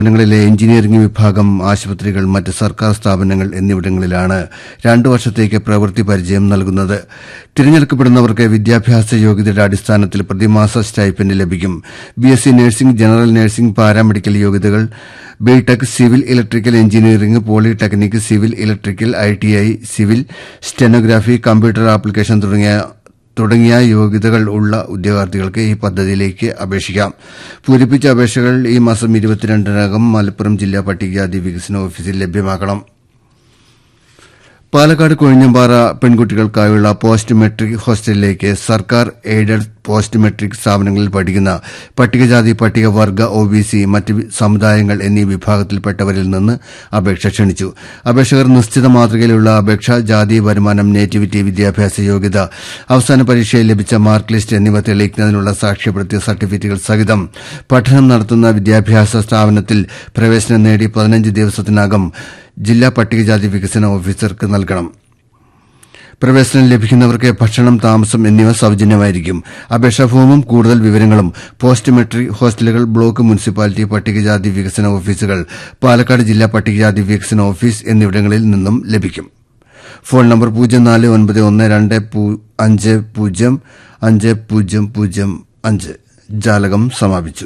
സ്ഥാപനങ്ങളിലെ എഞ്ചിനീയറിംഗ് വിഭാഗം ആശുപത്രികൾ മറ്റ് സർക്കാർ സ്ഥാപനങ്ങൾ എന്നിവിടങ്ങളിലാണ് രണ്ടു വർഷത്തേക്ക് പ്രവൃത്തി പരിചയം നൽകുന്നത് തിരഞ്ഞെടുക്കപ്പെടുന്നവർക്ക് വിദ്യാഭ്യാസ യോഗ്യതയുടെ അടിസ്ഥാനത്തിൽ പ്രതിമാസ സ്റ്റൈപ്പൻഡ് ലഭിക്കും BSc nursing general nursing paramedical യോഗ്യതകൾ BTech civil electrical engineering polytechnic civil electrical ITI civil stenography computer application തുടങ്ങിയ തുടങ്ങിയ യോഗ്യതകൾ ഉള്ള ഉദ്യോഗാർത്ഥികൾക്ക് ഈ പദ്ധതിയിലേക്ക് അപേക്ഷിക്കാം പൂരിപ്പിച്ച അപേക്ഷകൾ ഈ മാസം ഇരുപത്തിരണ്ടിനകം മലപ്പുറം ജില്ലാ പട്ടികജാതി വികസന ഓഫീസിൽ ലഭ്യമാക്കണം പാലക്കാട് കൊഴിഞ്ഞമ്പാറ പെൺകുട്ടികൾക്കായുള്ള പോസ്റ്റ് മെട്രിക് ഹോസ്റ്റലിലേക്ക് സർക്കാർ എയ്ഡഡ് പോസ്റ്റ് മെട്രിക് സ്ഥാപനങ്ങളിൽ പഠിക്കുന്ന പട്ടികജാതി പട്ടികവർഗ ഒബിസി മറ്റ് സമുദായങ്ങൾ എന്നീ വിഭാഗത്തിൽപ്പെട്ടവരിൽ നിന്ന് അപേക്ഷ ക്ഷണിച്ചു അപേക്ഷകർ നിശ്ചിത മാതൃകയിലുള്ള അപേക്ഷ ജാതി വരുമാനം നേറ്റിവിറ്റി വിദ്യാഭ്യാസ യോഗ്യത അവസാന പരീക്ഷയിൽ ലഭിച്ച മാർക്ക് ലിസ്റ്റ് എന്നിവ തെളിയിക്കുന്നതിനുള്ള സാക്ഷ്യപ്പെടുത്തിയ സർട്ടിഫിക്കറ്റുകൾ സഹിതം പഠനം നടത്തുന്ന വിദ്യാഭ്യാസ സ്ഥാപനത്തിൽ പ്രവേശനം നേടി പതിനഞ്ച് ദിവസത്തിനകം ജില്ലാ പട്ടികജാതി വികസന ഓഫീസർക്ക് നൽകണം പ്രവേശനം ലഭിക്കുന്നവർക്ക് ഭക്ഷണം താമസം എന്നിവ സൌജന്യമായിരിക്കും അപേക്ഷാ ഫോമും കൂടുതൽ വിവരങ്ങളും പോസ്റ്റ് മെട്രിക് ഹോസ്റ്റലുകൾ ബ്ലോക്ക് മുനിസിപ്പാലിറ്റി പട്ടികജാതി വികസന ഓഫീസുകൾ പാലക്കാട് ജില്ലാ പട്ടികജാതി വികസന ഓഫീസ് എന്നിവിടങ്ങളിൽ നിന്നും ലഭിക്കും ഫോൺ നമ്പർ പൂജ്യം നാല് ഒൻപത് ഒന്ന് രണ്ട് അഞ്ച് പൂജ്യം അഞ്ച് പൂജ്യം പൂജ്യം അഞ്ച് ജാലകം സമാപിച്ചു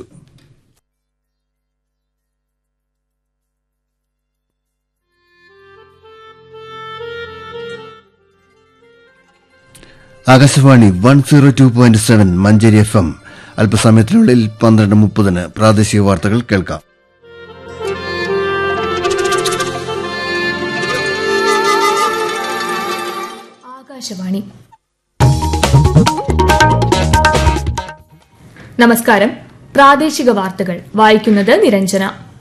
Akashvani one zero two point seven Manjeri F M അല്പസമയത്തിനുള്ളിൽ പന്ത്രണ്ട് മുപ്പതിന് പ്രാദേശിക വാർത്തകൾ കേൾക്കാം ആകാശവാണി നമസ്കാരം പ്രാദേശിക വാർത്തകൾ വായിക്കുന്നത് നിരഞ്ജന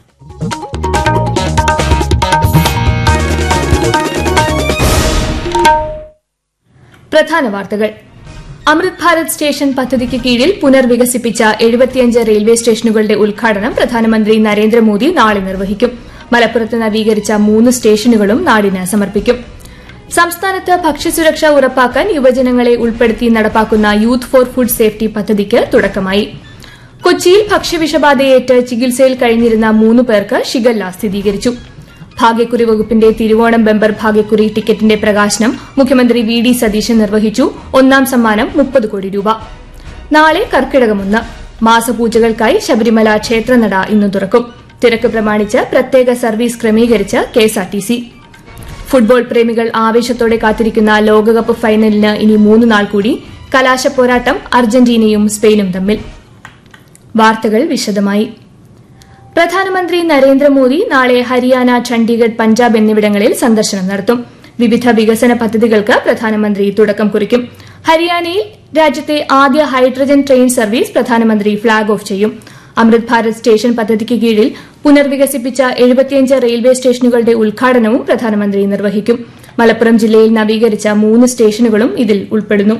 പ്രധാന വാർത്തകൾ അമൃത് ഭാരത് സ്റ്റേഷൻ പദ്ധതിക്ക് കീഴിൽ പുനർവികസിപ്പിച്ച എഴുപത്തിയഞ്ച് റെയിൽവേ സ്റ്റേഷനുകളുടെ ഉദ്ഘാടനം പ്രധാനമന്ത്രി നരേന്ദ്രമോദി നാളെ നിർവഹിക്കും മലപ്പുറത്ത് നവീകരിച്ച മൂന്ന് സ്റ്റേഷനുകളും നാടിന് സമർപ്പിക്കും സംസ്ഥാനത്ത് ഭക്ഷ്യസുരക്ഷ ഉറപ്പാക്കാൻ യുവജനങ്ങളെ ഉൾപ്പെടുത്തി നടപ്പാക്കുന്ന യൂത്ത് ഫോർ ഫുഡ് സേഫ്റ്റി പദ്ധതിക്ക് തുടക്കമായി കൊച്ചിയിൽ ഭക്ഷ്യവിഷബാധയേറ്റ് ചികിത്സയിൽ കഴിഞ്ഞിരുന്ന മൂന്ന് പേർക്ക് ഷിഗല്ല സ്ഥിരീകരിച്ചു ഭാഗ്യക്കുറി വകുപ്പിന്റെ തിരുവോണം ബെമ്പർ ഭാഗ്യക്കുറി ടിക്കറ്റിന്റെ പ്രകാശനം മുഖ്യമന്ത്രി വി ഡി സതീശൻ നിർവഹിച്ചു ഒന്നാം സമ്മാനം മുപ്പത് കോടി രൂപ നാളെ കർക്കിടകമൊന്ന് മാസപൂജകൾക്കായി ശബരിമല ക്ഷേത്രനട ഇന്ന് തുറക്കും തിരക്ക് പ്രമാണിച്ച് പ്രത്യേക സർവീസ് ക്രമീകരിച്ച് കെഎസ്ആർടിസി ഫുട്ബോൾ പ്രേമികൾ ആവേശത്തോടെ കാത്തിരിക്കുന്ന ലോകകപ്പ് ഫൈനലിന് ഇനി മൂന്ന് നാൾ കൂടി കലാശ പോരാട്ടം അർജന്റീനയും സ്പെയിനും തമ്മിൽ വാർത്തകൾ വിശദമായി പ്രധാനമന്ത്രി നരേന്ദ്രമോദി നാളെ ഹരിയാന ചണ്ഡീഗഡ് പഞ്ചാബ് എന്നിവിടങ്ങളിൽ സന്ദർശനം നടത്തും വിവിധ വികസന പദ്ധതികൾക്ക് പ്രധാനമന്ത്രി തുടക്കം കുറിക്കും ഹരിയാനയിൽ രാജ്യത്തെ ആദ്യ ഹൈഡ്രജൻ ട്രെയിൻ സർവീസ് പ്രധാനമന്ത്രി ഫ്ളാഗ് ഓഫ് ചെയ്യും അമൃത് ഭാരത് സ്റ്റേഷൻ പദ്ധതിക്ക് കീഴിൽ പുനർവികസിപ്പിച്ച എഴുപത്തിയഞ്ച് റെയിൽവേ സ്റ്റേഷനുകളുടെ ഉദ്ഘാടനവും പ്രധാനമന്ത്രി നിർവഹിക്കും മലപ്പുറം ജില്ലയിൽ നവീകരിച്ച മൂന്ന് സ്റ്റേഷനുകളും ഇതിൽ ഉൾപ്പെടുന്നു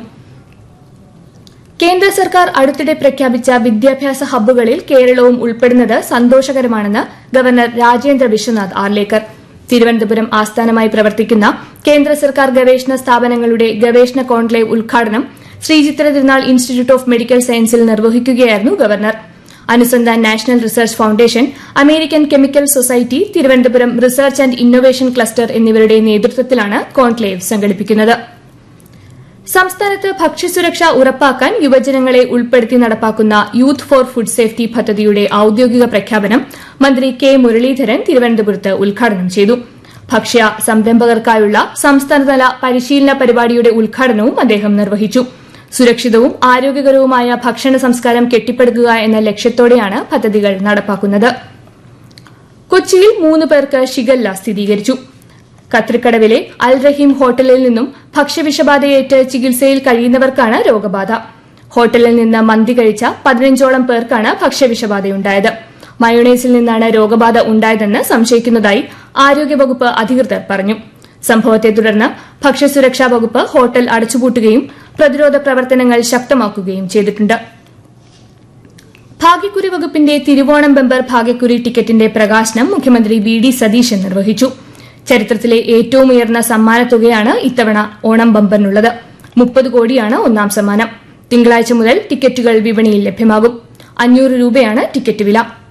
കേന്ദ്ര സർക്കാർ അടുത്തിടെ പ്രഖ്യാപിച്ച വിദ്യാഭ്യാസ ഹബ്ബുകളിൽ കേരളവും ഉൾപ്പെടുന്നത് സന്തോഷകരമാണെന്ന് ഗവർണർ രാജേന്ദ്ര വിശ്വനാഥ് ആർലേക്കർ തിരുവനന്തപുരം ആസ്ഥാനമായി പ്രവർത്തിക്കുന്ന കേന്ദ്ര സർക്കാർ ഗവേഷണ സ്ഥാപനങ്ങളുടെ ഗവേഷണ കോൺക്ലേവ് ഉദ്ഘാടനം ശ്രീചിത്ര തിരുനാൾ ഇൻസ്റ്റിറ്റ്യൂട്ട് ഓഫ് മെഡിക്കൽ സയൻസിൽ നിർവഹിക്കുകയായിരുന്നു governor Anusandhan national research foundation American chemical society Thiruvananthapuram research and innovation cluster എന്നിവരുടെ നേതൃത്വത്തിലാണ് കോൺക്ലേവ് സംഘടിപ്പിക്കുന്നത് സംസ്ഥാനത്ത് ഭക്ഷ്യസുരക്ഷ ഉറപ്പാക്കാൻ യുവജനങ്ങളെ ഉൾപ്പെടുത്തി നടപ്പാക്കുന്ന യൂത്ത് ഫോർ ഫുഡ് സേഫ്റ്റി പദ്ധതിയുടെ ഔദ്യോഗിക പ്രഖ്യാപനം മന്ത്രി കെ മുരളീധരൻ തിരുവനന്തപുരത്ത് ഉദ്ഘാടനം ചെയ്തു ഭക്ഷ്യ സംരംഭകർക്കായുള്ള സംസ്ഥാനതല പരിശീലന പരിപാടിയുടെ ഉദ്ഘാടനവും അദ്ദേഹം നിർവഹിച്ചു സുരക്ഷിതവും ആരോഗ്യകരവുമായ ഭക്ഷണ സംസ്കാരം കെട്ടിപ്പടുക്കുക എന്ന ലക്ഷ്യത്തോടെയാണ് പദ്ധതികൾ നടപ്പാക്കുന്നത് കൊച്ചിയിൽ മൂന്ന് പേർക്ക് ഷിഗല്ല സ്ഥിരീകരിച്ചു കത്രിക്കടവിലെ അൽ റഹീം ഹോട്ടലിൽ നിന്നും ഭക്ഷ്യവിഷബാധയേറ്റ് ചികിത്സയിൽ കഴിയുന്നവർക്കാണ് രോഗബാധ ഹോട്ടലിൽ നിന്ന് മന്തി കഴിച്ച പതിനഞ്ചോളം പേർക്കാണ് ഭക്ഷ്യവിഷബാധയുണ്ടായത് മയോണൈസിൽ നിന്നാണ് രോഗബാധ ഉണ്ടായതെന്ന് സംശയിക്കുന്നതായി ആരോഗ്യവകുപ്പ് അധികൃതർ പറഞ്ഞു സംഭവത്തെ തുടർന്ന് ഭക്ഷ്യസുരക്ഷാ വകുപ്പ് ഹോട്ടൽ അടച്ചുപൂട്ടുകയും പ്രതിരോധ പ്രവർത്തനങ്ങൾ ശക്തമാക്കുകയും ചെയ്തിട്ടുണ്ട് ഭാഗ്യക്കുറി വകുപ്പിന്റെ തിരുവോണം ബെമ്പർ ഭാഗ്യക്കുറി ടിക്കറ്റിന്റെ പ്രകാശനം മുഖ്യമന്ത്രി വി ഡി സതീശൻ നിർവഹിച്ചു ചരിത്രത്തിലെ ഏറ്റവും ഉയർന്ന സമ്മാനത്തുകയാണ് ഇത്തവണ ഓണം ബമ്പറിനുള്ളത് മുപ്പത് കോടിയാണ് ഒന്നാം സമ്മാനം തിങ്കളാഴ്ച മുതൽ ടിക്കറ്റുകൾ വിപണിയിൽ ലഭ്യമാകും അഞ്ഞൂറ് രൂപയാണ് ടിക്കറ്റ് വില